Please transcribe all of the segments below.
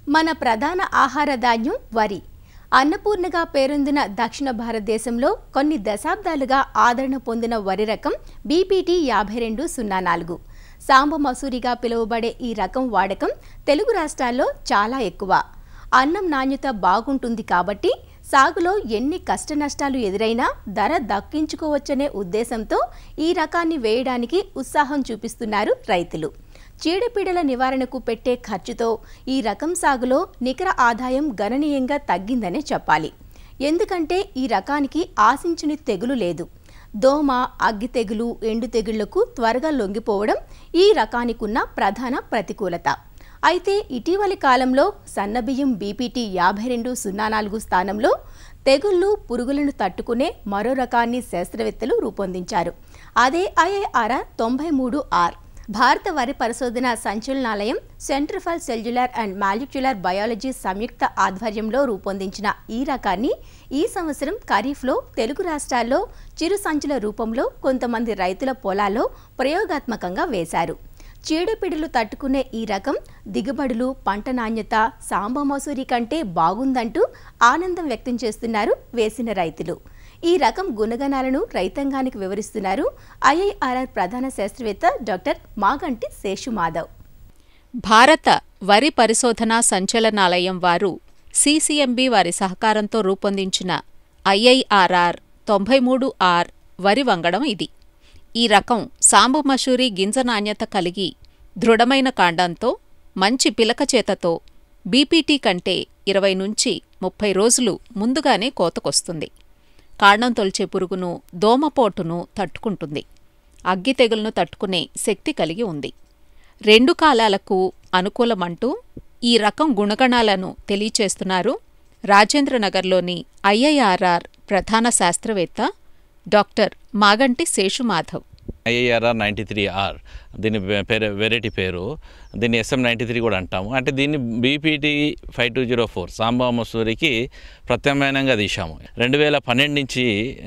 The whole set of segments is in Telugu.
మన ప్రధాన ఆహార ధాన్యం వరి అన్నపూర్ణగా పేరొందిన దక్షిణ భారతదేశంలో కొన్ని దశాబ్దాలుగా ఆదరణ పొందిన వరి రకం బీపీటీ యాభై రెండు సున్నా నాలుగు సాంబ మసూరిగా పిలువబడే ఈ రకం వాడకం తెలుగు రాష్ట్రాల్లో చాలా ఎక్కువ అన్నం నాణ్యత బాగుంటుంది కాబట్టి సాగులో ఎన్ని కష్ట నష్టాలు ఎదురైనా ధర దక్కించుకోవచ్చనే ఉద్దేశంతో ఈ రకాన్ని వేయడానికి ఉత్సాహం చూపిస్తున్నారు రైతులు చీడపీడల నివారణకు పెట్టే ఖర్చుతో ఈ రకం సాగులో నికర ఆదాయం గణనీయంగా తగ్గిందనే చెప్పాలి ఎందుకంటే ఈ రకానికి ఆశించని తెగులు లేదు దోమ అగ్గి తెగులు ఎండు తెగుళ్లకు త్వరగా లొంగిపోవడం ఈ రకానికున్న ప్రధాన ప్రతికూలత అయితే ఇటీవలి కాలంలో సన్నబియ్యం బీపీటీ యాభై రెండు సున్నా నాలుగు స్థానంలో తెగుళ్లు పురుగులను తట్టుకునే మరో రకాన్ని శాస్త్రవేత్తలు రూపొందించారు అదే ఐఐఆర్ఆర్ తొంభై మూడు ఆర్ భారత వరి పరిశోధన సంచలనాలయం centre for cellular and molecular biology సంయుక్త ఆధ్వర్యంలో రూపొందించిన ఈ రకాన్ని ఈ సంవత్సరం ఖరీఫ్లో తెలుగు రాష్ట్రాల్లో చిరు సంచుల రూపంలో కొంతమంది రైతుల పొలాల్లో ప్రయోగాత్మకంగా వేశారు చీడపీడలు తట్టుకునే ఈ రకం దిగుబడులు పంట నాణ్యత సాంబ మసూరి కంటే బాగుందంటూ ఆనందం వ్యక్తం చేస్తున్నారు వేసిన రైతులు ఈ రకం గుణగణాలను రైతాంగానికి వివరిస్తున్నారు ఐఐఆర్ఆర్ ప్రధాన శాస్త్రవేత్త డాక్టర్ మాగంటి శేషు మాధవ్ భారత వరి పరిశోధనా సంచలనాలయం వారు సీసీఎంబీ వారి సహకారంతో రూపొందించిన ఐఐఆర్ఆర్ తొంభై మూడు ఆర్ వరి వంగడం ఇది ఈ రకం సాంబు మషూరి గింజ నాణ్యత కలిగి దృఢమైన కాండంతో మంచి పిలక చేతతో బీపీటీ కంటే ఇరవై నుంచి ముప్పై రోజులు ముందుగానే కోతకొస్తుంది కాండం తొలిచే పురుగును దోమపోటును తట్టుకుంటుంది అగ్గి తెగులను తట్టుకునే శక్తి కలిగి ఉంది రెండు కాలాలకు అనుకూలమంటూ ఈ రకం గుణగణాలను తెలియచేస్తున్నారు రాజేంద్రనగర్లోని ఐఐఆర్ఆర్ ప్రధాన శాస్త్రవేత్త doctor Maganti Seshumadhav IIRR ninety three R దీని పే- పేరు వెరైటీ పేరు దీన్ని ఎస్ఎం నైంటీ త్రీ కూడా అంటాము అంటే దీన్ని BPT five two zero four Samba మసూరికి ప్రత్యామ్నాయంగా తీశాము రెండు వేల పన్నెండు నుంచి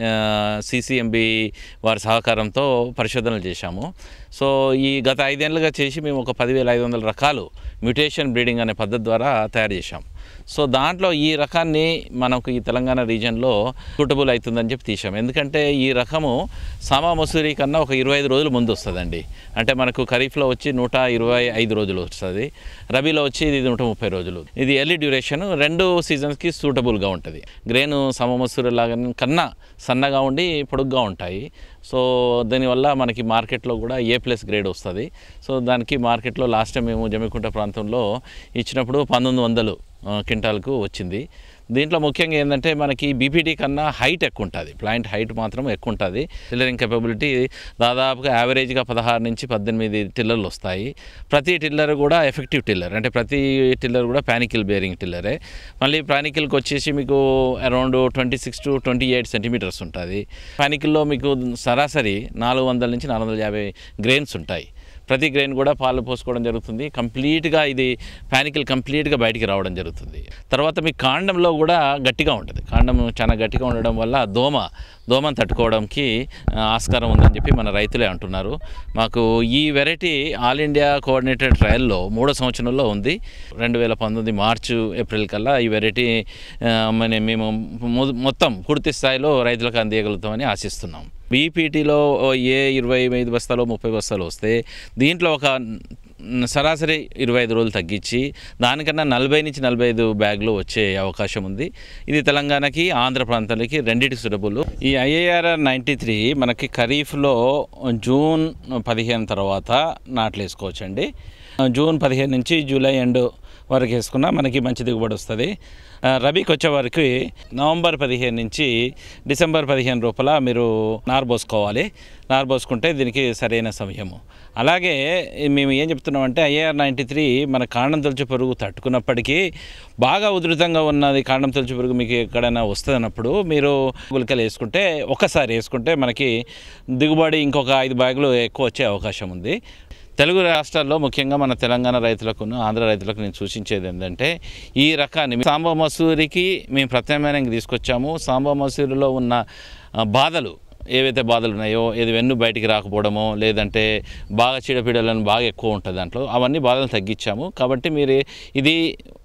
సిసిఎంబి వారి సహకారంతో పరిశోధనలు చేశాము సో ఈ గత ఐదేళ్లుగా చేసి మేము ఒక పదివేల ఐదు వందల రకాలు మ్యూటేషన్ బ్రీడింగ్ అనే పద్ధతి ద్వారా తయారు చేశాము సో దాంట్లో ఈ రకాన్ని మనకు ఈ తెలంగాణ రీజియన్లో సూటబుల్ అవుతుందని చెప్పి తీసాం ఎందుకంటే ఈ రకము సామా మసూరి కన్నా ఒక ఇరవై ఐదు రోజులు ముందు వస్తుందండి అంటే మనకు ఖరీఫ్లో వచ్చి నూట ఇరవై ఐదు రోజులు వస్తుంది రబీలో వచ్చి ఇది నూట ముప్పై రోజులు ఇది ఎర్లీ డ్యూరేషన్ రెండు సీజన్స్కి సూటబుల్గా ఉంటుంది గ్రెయిన్ సమ మసూరి లాగా కన్నా సన్నగా ఉండి పొడుగ్గా ఉంటాయి సో దీనివల్ల మనకి మార్కెట్లో కూడా ఏ ప్లస్ గ్రేడ్ వస్తుంది సో దానికి మార్కెట్లో లాస్ట్ టైం మేము జమ్మికుంట ప్రాంతంలో ఇచ్చినప్పుడు పంతొమ్మిది వందలు ఆ, క్వింటాల్కు వచ్చింది దీంట్లో ముఖ్యంగా ఏంటంటే మనకి బీపీటీ కన్నా హైట్ ఎక్కువ ఉంటుంది ప్లాంట్ హైట్ మాత్రం ఎక్కువ ఉంటుంది టిల్లరింగ్ కెపబిలిటీ దాదాపుగా యావరేజ్గా పదహారు నుంచి పద్దెనిమిది టిల్లర్లు వస్తాయి ప్రతి టిల్లర్ కూడా ఎఫెక్టివ్ టిల్లర్ అంటే ప్రతి టిల్లర్ కూడా పానికిల్ బేరింగ్ టిల్లరే మళ్ళీ పానికిల్కి వచ్చేసి మీకు around twenty six to twenty eight centimetres ఉంటుంది పానికిల్లో మీకు సరాసరి నాలుగు వందల నుంచి నాలుగు వందల యాభై గ్రెయిన్స్ ఉంటాయి ప్రతి గ్రెయిన్ కూడా పాలు పోసుకోవడం జరుగుతుంది కంప్లీట్గా ఇది పానికల్ కంప్లీట్గా బయటికి రావడం జరుగుతుంది తర్వాత మీ కాండంలో కూడా గట్టిగా ఉంటుంది కాండం చాలా గట్టిగా ఉండడం వల్ల దోమ దోమను తట్టుకోవడానికి ఆ, ఆస్కారం ఉందని చెప్పి మన రైతులే అంటున్నారు మాకు ఈ వెరైటీ ఆల్ ఇండియా కోఆర్డినేటెడ్ ట్రయల్లో మూడో సంవత్సరంలో ఉంది రెండు వేల పంతొమ్మిది మార్చు ఏప్రిల్ కల్లా ఈ వెరైటీ ఆ, మన మేము మొ- మొత్తం పూర్తి స్థాయిలో రైతులకు అందియగలుగుతామని ఆశిస్తున్నాం బీపీటీలో ఏ ఇరవై ఐదు బస్తాలు ముప్పై బస్తాలు వస్తే దీంట్లో ఒక న్- సరాసరి ఇరవై ఐదు రోజులు తగ్గించి దానికన్నా నలభై నుంచి నలభై ఐదు బ్యాగులు వచ్చే అవకాశం ఉంది ఇది తెలంగాణకి ఆంధ్ర ప్రాంతాలకి రెండింటికి సుటబుల్ ఈ ఐఏఆర్ఆర్ నైంటీ త్రీ మనకి ఖరీఫ్లో జూన్ పదిహేను తర్వాత నాట్లు వేసుకోవచ్చండి జూన్ పదిహేను నుంచి జూలై ఎండ్ వరకు వేసుకున్నా మనకి మంచి దిగుబడి వస్తుంది ఆ, రబీకి వచ్చే వరకు నవంబర్ పదిహేను నుంచి డిసెంబర్ పదిహేను లోపల మీరు నారు పోసుకోవాలి నారు పోసుకుంటే దీనికి సరైన సమయము అలాగే మేము ఏం చెప్తున్నామంటే ఐఏఆర్ నైంటీ త్రీ మన కాండం తొలచు పురుగు తట్టుకున్నప్పటికీ బాగా ఉధృతంగా ఉన్నది కాండం తొలచు పురుగు మీకు ఎక్కడైనా వస్తున్నప్పుడు మీరు గుళికలు వేసుకుంటే ఒకసారి వేసుకుంటే మనకి దిగుబడి ఇంకొక ఐదు బ్యాగులు ఎక్కువ వచ్చే అవకాశం ఉంది తెలుగు రాష్ట్రాల్లో ముఖ్యంగా మన తెలంగాణ రైతులకు ఆంధ్ర రైతులకు నేను సూచించేది ఏంటంటే ఈ రకాన్ని సాంబా మసూరికి మేము ప్రత్యామ్నాయంగా తీసుకొచ్చాము సాంబా మసూరిలో ఉన్న ఆ, బాధలు ఏవైతే బాధలు ఉన్నాయో ఏది వెన్ను బయటికి రాకపోవడమో లేదంటే బాగా చీడపీడలను బాగా ఎక్కువ ఉంటుంది దాంట్లో అవన్నీ బాధలు తగ్గించాము కాబట్టి మీరు ఇది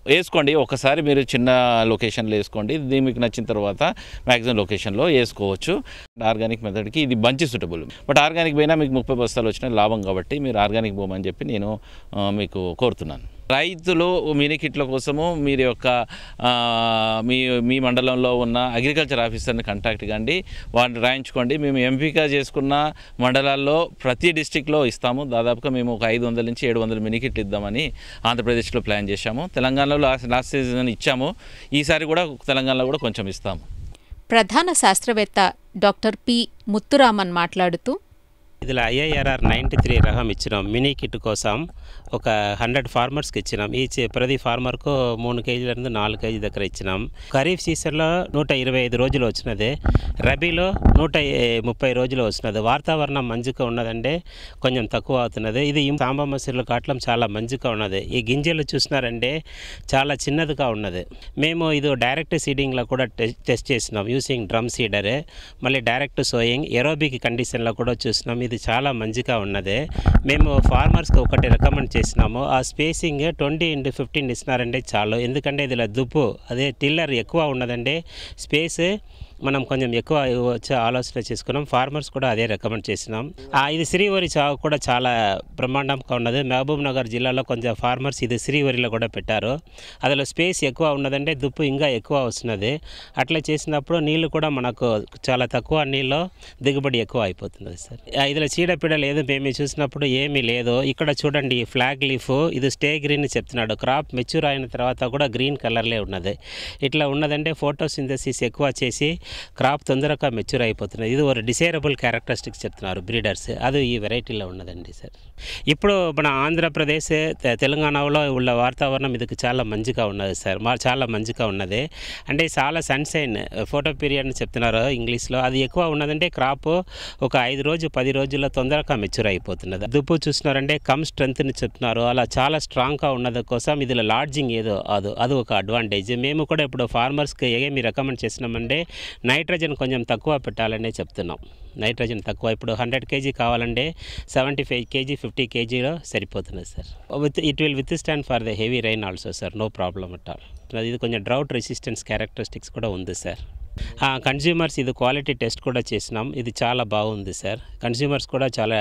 వేసుకోండి ఒకసారి మీరు చిన్న లొకేషన్లో వేసుకోండి ఇది మీకు నచ్చిన తర్వాత మ్యాక్సిమం లొకేషన్లో వేసుకోవచ్చు ఆర్గానిక్ మెథడ్కి ఇది మంచి సూటబుల్ బట్ ఆర్గానిక్ పోయినా మీకు ముప్పై బస్తాలు వచ్చిన లాభం కాబట్టి మీరు ఆర్గానిక్ పోమని చెప్పి నేను ఆ, మీకు కోరుతున్నాను రైతులు మినీ కిట్ల కోసము మీరు యొక్క ఆ, మీ మీ మండలంలో ఉన్న అగ్రికల్చర్ ఆఫీసర్ని కాంటాక్ట్ కండి వాటిని రాయించుకోండి మేము ఎంపిక చేసుకున్న మండలాల్లో ప్రతి డిస్టిక్లో ఇస్తాము దాదాపుగా మేము ఒక ఐదు వందల నుంచి ఏడు వందల మినీ కిట్లు ఇద్దామని ఆంధ్రప్రదేశ్లో ప్లాన్ చేశాము తెలంగాణలో లాస్ట్ లాస్ట్ సీజన్ ఇచ్చాము ఈసారి కూడా తెలంగాణలో కూడా కొంచెం ఇస్తాము ప్రధాన శాస్త్రవేత్త డాక్టర్ పి ముత్తురామన్ మాట్లాడుతూ ఇదిలో ఐఐఆర్ఆర్ నైంటీ త్రీ రకం ఇచ్చినాం మినీ కిట్ కోసం ఒక హండ్రెడ్ ఫార్మర్స్కి ఇచ్చినాం ఈచ్ ప్రతి ఫార్మర్కు మూడు కేజీల నుండి నాలుగు కేజీ దగ్గర ఇచ్చినాం ఖరీఫ్ సీజన్లో నూట ఇరవై ఐదు రోజులు వచ్చినది రబీలో నూట ఏ- ముప్పై రోజులు వచ్చినది వాతావరణం మంచిగా ఉన్నదంటే కొంచెం తక్కువ అవుతున్నది ఇది సాంబమ్మ సిర్ల కాట్లం చాలా మంచిగా ఉన్నది ఈ గింజలు చూసినారంటే చాలా చిన్నదిగా ఉన్నది మేము ఇది డైరెక్ట్ సీడింగ్లో కూడా టెస్ట్ టెస్ట్ చేసినాం యూసింగ్ డ్రమ్ సీడరే మళ్ళీ డైరెక్ట్ సోయింగ్ ఎరోబిక్ కండిషన్లో కూడా చూసినాం ఇది చాలా మంచిగా ఉన్నది మేము ఫార్మర్స్కి ఒకటి రికమెండ్ చేసినాము ఆ స్పేసింగ్ ట్వంటీ ఇంటూ ఫిఫ్టీన్ ఇస్తున్నారంటే చాలు ఎందుకంటే ఇదిలో దుప్పు అదే టిల్లర్ ఎక్కువ ఉన్నదంటే స్పేస్ మనం కొంచెం ఎక్కువ వచ్చే ఆలోచన చేసుకున్నాం ఫార్మర్స్ కూడా అదే రికమెండ్ చేసినాం ఆ, ఇది శ్రీవరి సాగు కూడా చాలా బ్రహ్మాండంగా ఉన్నది మహబూబ్ నగర్ జిల్లాలో కొంచెం ఫార్మర్స్ ఇది శ్రీవరిలో కూడా పెట్టారు అందులో స్పేస్ ఎక్కువ ఉన్నదంటే దుప్పు ఇంకా ఎక్కువ వస్తున్నది అట్లా చేసినప్పుడు నీళ్లు కూడా మనకు చాలా తక్కువ నీళ్ళు దిగుబడి ఎక్కువ అయిపోతున్నది సార్ ఆ, ఇందులో చీడపీడ లేదు మేము చూసినప్పుడు ఏమీ లేదు ఇక్కడ చూడండి ఈ ఫ్లాగ్ లీఫ్ ఇది స్టే గ్రీన్ చెప్తున్నాడు క్రాప్ మెచ్యూర్ అయిన తర్వాత కూడా గ్రీన్ కలర్లే ఉన్నది ఇట్లా ఉన్నదంటే ఫోటోసింథసిస్ ఎక్కువ చేసి క్రాప్ తొందరగా మెచ్యూర్ అయిపోతున్నది ఇది ఒక డిసైరబుల్ క్యారెక్టరిస్టిక్స్ చెప్తున్నారు బ్రీడర్స్ అది ఈ వెరైటీలో ఉన్నదండి సార్ ఇప్పుడు మన ఆంధ్రప్రదేశ్ తె- తెలంగాణలో ఉన్న వాతావరణం ఇది చాలా మంచిగా ఉన్నది సార్ మా చాలా మంచిగా ఉన్నది అంటే చాలా సన్షైన్ ఫోటో పీరియడ్ అని చెప్తున్నారు ఇంగ్లీష్లో అది ఎక్కువ ఉన్నదంటే క్రాప్ ఒక ఐదు రోజు పది రోజుల్లో తొందరగా మెచ్యూర్ అయిపోతున్నది దుప్పు చూసినారంటే కమ్ స్ట్రెంత్ని చెప్తున్నారు అలా చాలా స్ట్రాంగ్గా ఉన్నది కోసం ఇది లాడ్జింగ్ ఏదో అది అది ఒక అడ్వాంటేజ్ మేము కూడా ఇప్పుడు ఫార్మర్స్కి ఏమి రికమెండ్ చేసినామంటే నైట్రోజన్ కొంచెం తక్కువ పెట్టాలనే చెప్తున్నాం నైట్రోజన్ తక్కువ ఇప్పుడు హండ్రెడ్ కేజీ కావాలంటే సెవెంటీ ఫైవ్ కేజీ ఫిఫ్టీ కేజీలో సరిపోతున్నది sir with it will withstand for the heavy rain also sir no problem at all ఇది కొంచెం డ్రౌట్ రెసిస్టెన్స్ క్యారెక్టరిస్టిక్స్ కూడా ఉంది సార్ కన్జ్యూమర్స్ ఇది క్వాలిటీ టెస్ట్ కూడా చేసినాం ఇది చాలా బాగుంది సార్ కన్జ్యూమర్స్ కూడా చాలా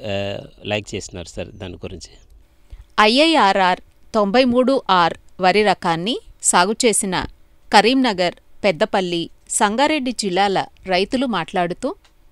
లైక్ చేసినారు సార్ దాని గురించి ఐఐఆర్ఆర్ తొంభై మూడు ఆర్ వరి రకాన్ని సాగు చేసిన కరీంనగర్ పెద్దపల్లి సంగారెడ్డి జిల్లాల రైతులు మాట్లాడుతూ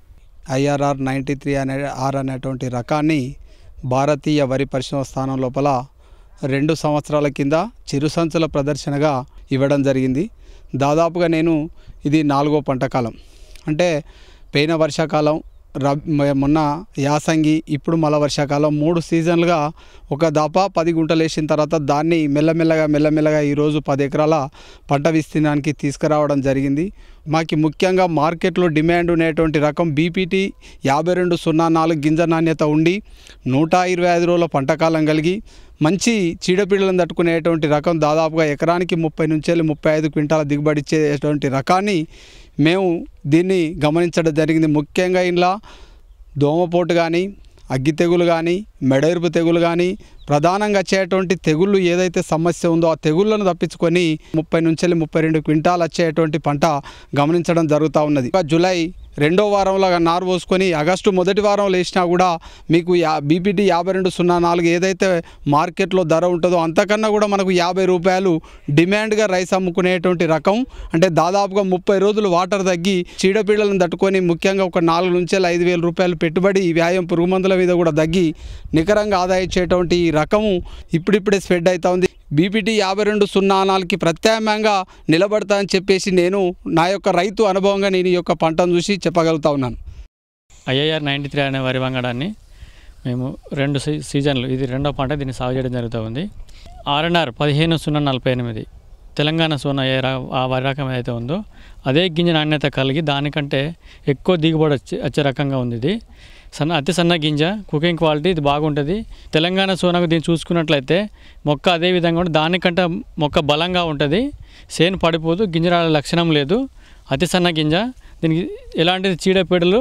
ఐఆర్ఆర్ నైంటీ త్రీ అనే ఆర్ అనేటువంటి రకాన్ని భారతీయ వరి పరిశ్రమ స్థానం లోపల రెండు సంవత్సరాల కింద చిరుసంచుల ప్రదర్శనగా ఇవ్వడం జరిగింది దాదాపుగా నేను ఇది నాలుగో పంట కాలం అంటే పోయిన వర్షాకాలం రబ్ మొన్న యాసంగి ఇప్పుడు మళ్ళా వర్షాకాలం మూడు సీజన్లుగా ఒక దాపా పది గుంటలు వేసిన తర్వాత దాన్ని మెల్లమెల్లగా మెల్లమెల్లగా ఈరోజు పది ఎకరాల పంట విస్తీర్ణానికి తీసుకురావడం జరిగింది మాకు ముఖ్యంగా మార్కెట్లో డిమాండ్ ఉండేటువంటి రకం బీపీటీ యాభై రెండు సున్నా నాలుగు గింజ నాణ్యత ఉండి నూట ఇరవై ఐదు రోజుల పంటకాలం కలిగి మంచి చీడపీడలను తట్టుకునేటువంటి రకం దాదాపుగా ఎకరానికి ముప్పై నుంచి వెళ్ళి ముప్పై ఐదు క్వింటాల దిగుబడి ఇచ్చేటువంటి రకాన్ని మేము దీన్ని గమనించడం జరిగింది ముఖ్యంగా ఇంట్లో దోమపోటు కానీ అగ్గి తెగులు కానీ మెడెరుపు తెగులు కానీ ప్రధానంగా వచ్చేటువంటి తెగుళ్ళు ఏదైతే సమస్య ఉందో ఆ తెగుళ్ళను తప్పించుకొని ముప్పై నుంచి వెళ్ళి ముప్పై రెండు క్వింటాలు వచ్చేటువంటి పంట గమనించడం జరుగుతూ ఉన్నది ఇంకా జూలై రెండో వారంలో నారు పోసుకొని ఆగస్టు మొదటి వారంలో వేసినా కూడా మీకు యా బీపీటీ యాభై రెండు సున్నా నాలుగు ఏదైతే మార్కెట్లో ధర ఉంటుందో అంతకన్నా కూడా మనకు యాభై రూపాయలు డిమాండ్గా రైస్ అమ్ముకునేటువంటి రకం అంటే దాదాపుగా ముప్పై రోజులు వాటర్ తగ్గి చీడపీడలను తట్టుకొని ముఖ్యంగా ఒక నాలుగు నుంచి ఐదు వేల రూపాయలు పెట్టుబడి వ్యాయామం పురుగు మందుల మీద కూడా తగ్గి నికరంగా ఆదాయ ఇచ్చేటువంటి ఈ రకము ఇప్పుడిప్పుడే స్ప్రెడ్ అవుతా ఉంది బీపీటీ యాభై రెండు సున్నా నాలుగుకి ప్రత్యామ్నాయంగా నిలబడతా అని చెప్పేసి నేను నా యొక్క రైతు అనుభవంగా నేను ఈ యొక్క పంటను చూసి చెప్పగలుగుతా ఉన్నాను ఐఐఆర్ నైంటీ త్రీ అనే వరి వంగడాన్ని మేము రెండు సీ సీజన్లు ఇది రెండో పంట దీన్ని సాగు చేయడం జరుగుతూ ఉంది ఆర్ఎన్ఆర్ పదిహేను సున్నా నలభై ఎనిమిది తెలంగాణ సోనా ఏ రా ఆ వరి రకం ఏదైతే ఉందో అదే గింజ నాణ్యత కలిగి దానికంటే ఎక్కువ దిగుబడి వచ్చే వచ్చే రకంగా ఉంది ఇది సన్న అతి సన్న గింజ కుకింగ్ క్వాలిటీ ఇది బాగుంటుంది తెలంగాణ సోనాకు దీన్ని చూసుకున్నట్లయితే మొక్క అదే విధంగా ఉంటుంది దానికంటే మొక్క బలంగా ఉంటుంది సేను పడిపోదు గింజ రాలే లక్షణం లేదు అతి సన్న గింజ దీనికి ఎలాంటి చీడపీడలు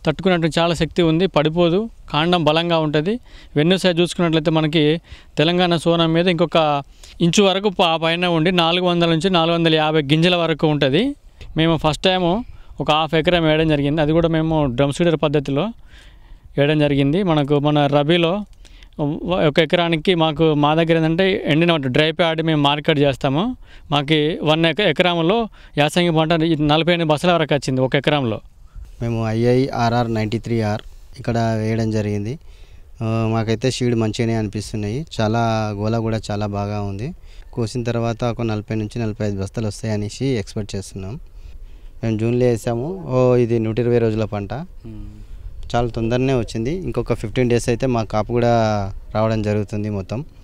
తట్టుకున్నట్టు చాలా శక్తి ఉంది పడిపోదు కాండం బలంగా ఉంటుంది వెన్ను సైజ్ చూసుకున్నట్లయితే మనకి తెలంగాణ సోనా మీద ఇంకొక ఇంచు వరకు పా- పైన ఉండి నాలుగు వందల నుంచి నాలుగు వందల యాభై గింజల వరకు ఉంటుంది మేము ఫస్ట్ టైము ఒక హాఫ్ ఎకరం వేయడం జరిగింది అది కూడా మేము డ్రమ్ సీడర్ పద్ధతిలో వేయడం జరిగింది మనకు మన రబీలో ఒక ఎకరానికి మాకు మా దగ్గర ఏంటంటే ఎండిన డ్రై ప్యాడ్ మేము మార్కెట్ చేస్తాము మాకు వన్ ఎక ఎకరంలో యాసంగి పంట ఈ నలభై ఎనిమిది బస్సుల వరకు వచ్చింది ఒక ఎకరంలో మేము ఐఐఆర్ఆర్ నైంటీ త్రీ ఆర్ ఇక్కడ వేయడం జరిగింది ఆ, మాకైతే షీడ్ మంచిగానే అనిపిస్తున్నాయి చాలా గోల కూడా చాలా బాగా ఉంది కోసిన తర్వాత ఒక నలభై నుంచి నలభై ఐదు బస్తాలు వస్తాయి అనేసి ఎక్స్పెక్ట్ చేస్తున్నాం మేము జూన్లో వేసాము ఓ ఇది నూట ఇరవై రోజుల పంట చాలా తొందరనే వచ్చింది ఇంకొక ఫిఫ్టీన్ డేస్ అయితే మా కాపు కూడా రావడం జరుగుతుంది మొత్తం